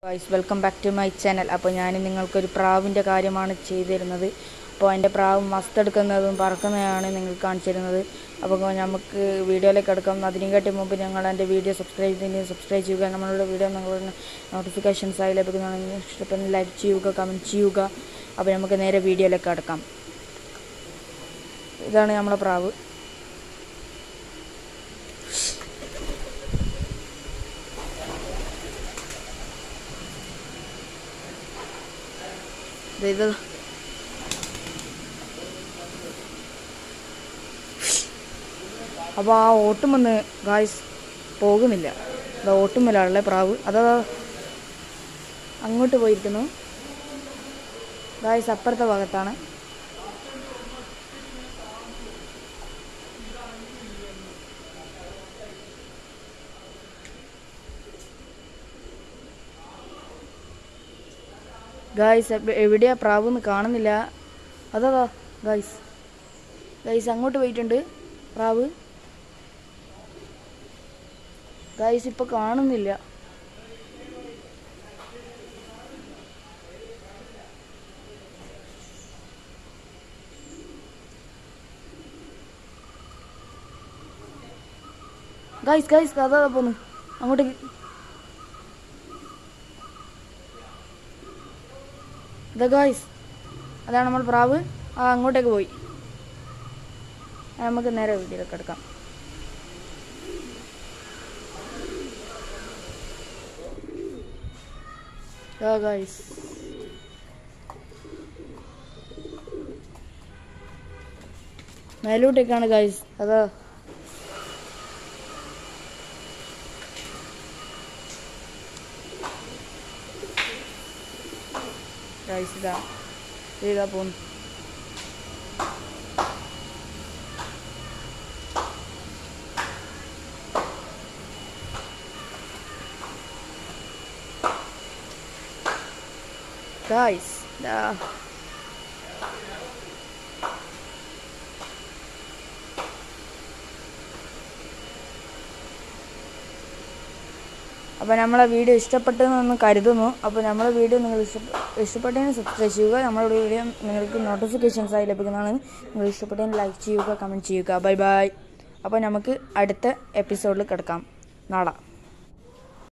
Guys welcome back to my channel അപ്പോൾ ഞാൻ നിങ്ങൾക്കൊരു പ്രാവിൻ്റെ കാര്യമാണ് ചെയ്തു തരുന്നത് അപ്പോൾ എൻ്റെ പ്രാവ് മസ്തെടുക്കുന്നതും പറക്കുന്നതാണ് നിങ്ങൾക്ക് കാണിച്ചു തരുന്നത് അപ്പോൾ നമുക്ക് വീഡിയോയിലേക്ക് എടുക്കാം അതിനെക്കാട്ടി മുമ്പ് ഞങ്ങൾ എൻ്റെ വീഡിയോ സബ്സ്ക്രൈബ് ചെയ്യുന്നത് സബ്സ്ക്രൈബ് ചെയ്യുക നമ്മളുടെ വീഡിയോ നിങ്ങളുടെ നോട്ടിഫിക്കേഷൻസ് ആയി ലഭിക്കുന്നതാണ് ഇഷ്ടപ്പെടുന്ന ലൈക്ക് ചെയ്യുക കമൻറ്റ് ചെയ്യുക അപ്പോൾ നമുക്ക് നേരെ വീഡിയോയിലേക്ക് എടുക്കാം ഇതാണ് നമ്മളെ പ്രാവ് ദേ ഇത് അപ്പോൾ ആ ഓട്ടും വന്ന് ഗായ്സ് പോകുന്നില്ല അത് ഓട്ടുമ്മലാണല്ലേ പ്രാവ് അതാ അങ്ങോട്ട് പോയിരിക്കുന്നു ഗായ്സ് അപ്പുറത്തെ ഭാഗത്താണ് ഗായ്സ് എവിടെയാ പ്രാവ് എന്ന് കാണുന്നില്ല അതാ ഗായ്സ് ഗായ്സ് അങ്ങോട്ട് പോയിട്ടുണ്ട് പ്രാവ് ഗായ്സ് ഇപ്പൊ കാണുന്നില്ല ഗായ്സ് ഗായ്സ് അതാ പോന്നു അങ്ങോട്ടേക്ക് ഇതാ ഗായ്സ് അതാണ് നമ്മൾ പ്രാവ് ആ അങ്ങോട്ടേക്ക് പോയി ആ, നമുക്ക് നേരെ വീട്ടിലൊക്കെ എടുക്കാം ആ ഗായ്സ് മേലോട്ടേക്കാണ് ഗായ്സ് അതാ ഗായ്സ് ഇതാ ഇതാ പോന്നു Guys, da. അപ്പോൾ നമ്മളെ വീഡിയോ ഇഷ്ടപ്പെട്ടെന്ന് കരുതുന്നു അപ്പോൾ നമ്മളെ വീഡിയോ നിങ്ങൾ ഇഷ്ടപ്പെ ഇഷ്ടപ്പെട്ടതിന് സബ്സ്ക്രൈബ് ചെയ്യുക നമ്മുടെ വീഡിയോ നിങ്ങൾക്ക് നോട്ടിഫിക്കേഷൻസ് ആയി ലഭിക്കുന്നതാണ് നിങ്ങൾ ഇഷ്ടപ്പെട്ടതിന് ലൈക്ക് ചെയ്യുക കമൻറ്റ് ചെയ്യുക ബൈ ബൈ അപ്പോൾ നമുക്ക് അടുത്ത എപ്പിസോഡിൽ കിടക്കാം നാളെ